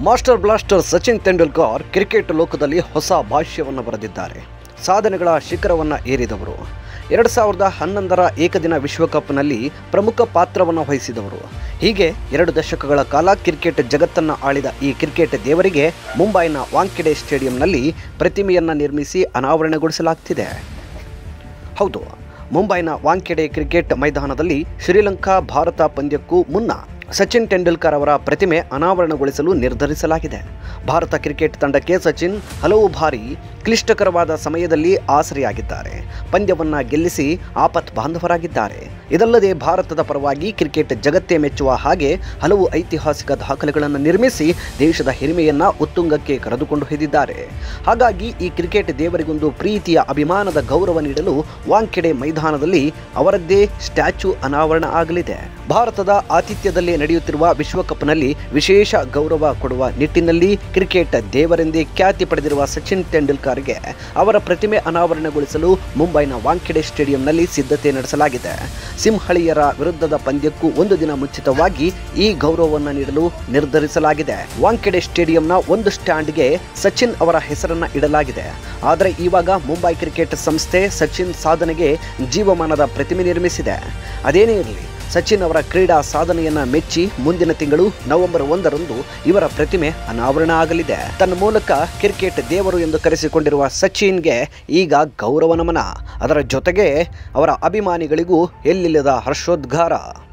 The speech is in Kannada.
master blaster Sachin Tendulkar cricket ಲೋಕದಲ್ಲಿ ಹೊಸ ಭಾಷ್ಯವನ್ನು ಬರೆದಿದ್ದಾರೆ ಸಾಧನೆಗಳ ಶಿಖರವನ್ನು ಏರಿದವರು ಎರಡು ಸಾವಿರದ ಹನ್ನೊಂದರ ಏಕದಿನ ವಿಶ್ವಕಪ್ನಲ್ಲಿ ಪ್ರಮುಖ ಪಾತ್ರವನ್ನು ವಹಿಸಿದವರು ಹೀಗೆ ಎರಡು ದಶಕಗಳ ಕಾಲ ಕ್ರಿಕೆಟ್ ಜಗತ್ತನ್ನು ಆಳಿದ ಈ ಕ್ರಿಕೆಟ್ ದೇವರಿಗೆ ಮುಂಬೈನ ವಾಂಖೆಡೆ ಸ್ಟೇಡಿಯಂನಲ್ಲಿ ಪ್ರತಿಮೆಯನ್ನು ನಿರ್ಮಿಸಿ ಅನಾವರಣಗೊಳಿಸಲಾಗ್ತಿದೆ ಹೌದು ಮುಂಬೈನ ವಾಂಖೆಡೆ ಕ್ರಿಕೆಟ್ ಮೈದಾನದಲ್ಲಿ ಶ್ರೀಲಂಕಾ ಭಾರತ ಪಂದ್ಯಕ್ಕೂ ಮುನ್ನ ಸಚಿನ್ ತೆಂಡೂಲ್ಕರ್ ಅವರ ಪ್ರತಿಮೆ ಅನಾವರಣಗೊಳಿಸಲು ನಿರ್ಧರಿಸಲಾಗಿದೆ ಭಾರತ ಕ್ರಿಕೆಟ್ ತಂಡಕ್ಕೆ ಸಚಿನ್ ಹಲವು ಬಾರಿ ಕ್ಲಿಷ್ಟಕರವಾದ ಸಮಯದಲ್ಲಿ ಆಸರೆಯಾಗಿದ್ದಾರೆ ಪಂದ್ಯವನ್ನು ಗೆಲ್ಲಿಸಿ ಆಪತ್ ಬಾಂಧವರಾಗಿದ್ದಾರೆ ಇದಲ್ಲದೆ ಭಾರತದ ಪರವಾಗಿ ಕ್ರಿಕೆಟ್ ಜಗತ್ತೇ ಮೆಚ್ಚುವ ಹಾಗೆ ಹಲವು ಐತಿಹಾಸಿಕ ದಾಖಲೆಗಳನ್ನು ನಿರ್ಮಿಸಿ ದೇಶದ ಹಿರಿಮೆಯನ್ನು ಉತ್ತುಂಗಕ್ಕೆ ಕರೆದುಕೊಂಡು ಹೋಗಿದ್ದಾರೆ ಹಾಗಾಗಿ ಈ ಕ್ರಿಕೆಟ್ ದೇವರಿಗೊಂದು ಪ್ರೀತಿಯ ಅಭಿಮಾನದ ಗೌರವ ನೀಡಲು ವಾಂಖೆಡೆ ಮೈದಾನದಲ್ಲಿ ಅವರದ್ದೇ ಸ್ಟ್ಯಾಚ್ಯೂ ಅನಾವರಣ ಆಗಲಿದೆ ಭಾರತದ ಆತಿಥ್ಯದಲ್ಲಿ ನಡೆಯುತ್ತಿರುವ ವಿಶ್ವಕಪ್ನಲ್ಲಿ ವಿಶೇಷ ಗೌರವ ಕೊಡುವ ನಿಟ್ಟಿನಲ್ಲಿ ಕ್ರಿಕೆಟ್ ದೇವರೆಂದೇ ಖ್ಯಾತಿ ಪಡೆದಿರುವ ಸಚಿನ್ ತೆಂಡೂಲ್ಕರ್ಗೆ ಅವರ ಪ್ರತಿಮೆ ಅನಾವರಣಗೊಳಿಸಲು ಮುಂಬೈನ ವಾಂಖೆಡೆ ಸ್ಟೇಡಿಯಂನಲ್ಲಿ ಸಿದ್ಧತೆ ನಡೆಸಲಾಗಿದೆ ಸಿಂಹಳಿಯರ ವಿರುದ್ಧದ ಪಂದ್ಯಕ್ಕೂ ಒಂದು ದಿನ ಮುಂಚಿತವಾಗಿ ಈ ಗೌರವವನ್ನು ನೀಡಲು ನಿರ್ಧರಿಸಲಾಗಿದೆ ವಾಂಖೆಡೆ ಸ್ಟೇಡಿಯಂನ ಒಂದು ಸ್ಟ್ಯಾಂಡ್ಗೆ ಸಚಿನ್ ಅವರ ಹೆಸರನ್ನ ಇಡಲಾಗಿದೆ ಆದರೆ ಇವಾಗ ಮುಂಬೈ ಕ್ರಿಕೆಟ್ ಸಂಸ್ಥೆ ಸಚಿನ್ ಸಾಧನೆಗೆ ಜೀವಮಾನದ ಪ್ರತಿಮೆ ನಿರ್ಮಿಸಿದೆ ಅದೇನೇ ಇರಲಿ ಸಚಿನ್ ಅವರ ಕ್ರೀಡಾ ಸಾಧನೆಯನ್ನ ಮೆಚ್ಚಿ ಮುಂದಿನ ತಿಂಗಳು ನವೆಂಬರ್ ಒಂದರಂದು ಇವರ ಪ್ರತಿಮೆ ಅನಾವರಣ ಆಗಲಿದೆ ತನ್ನ ಮೂಲಕ ಕ್ರಿಕೆಟ್ ದೇವರು ಎಂದು ಕರೆಸಿಕೊಂಡಿರುವ ಸಚಿನ್ಗೆ ಈಗ ಗೌರವ ನಮನ ಅದರ ಜೊತೆಗೆ ಅವರ ಅಭಿಮಾನಿಗಳಿಗೂ ಎಲ್ಲಿಲ್ಲದ ಹರ್ಷೋದ್ಗಾರ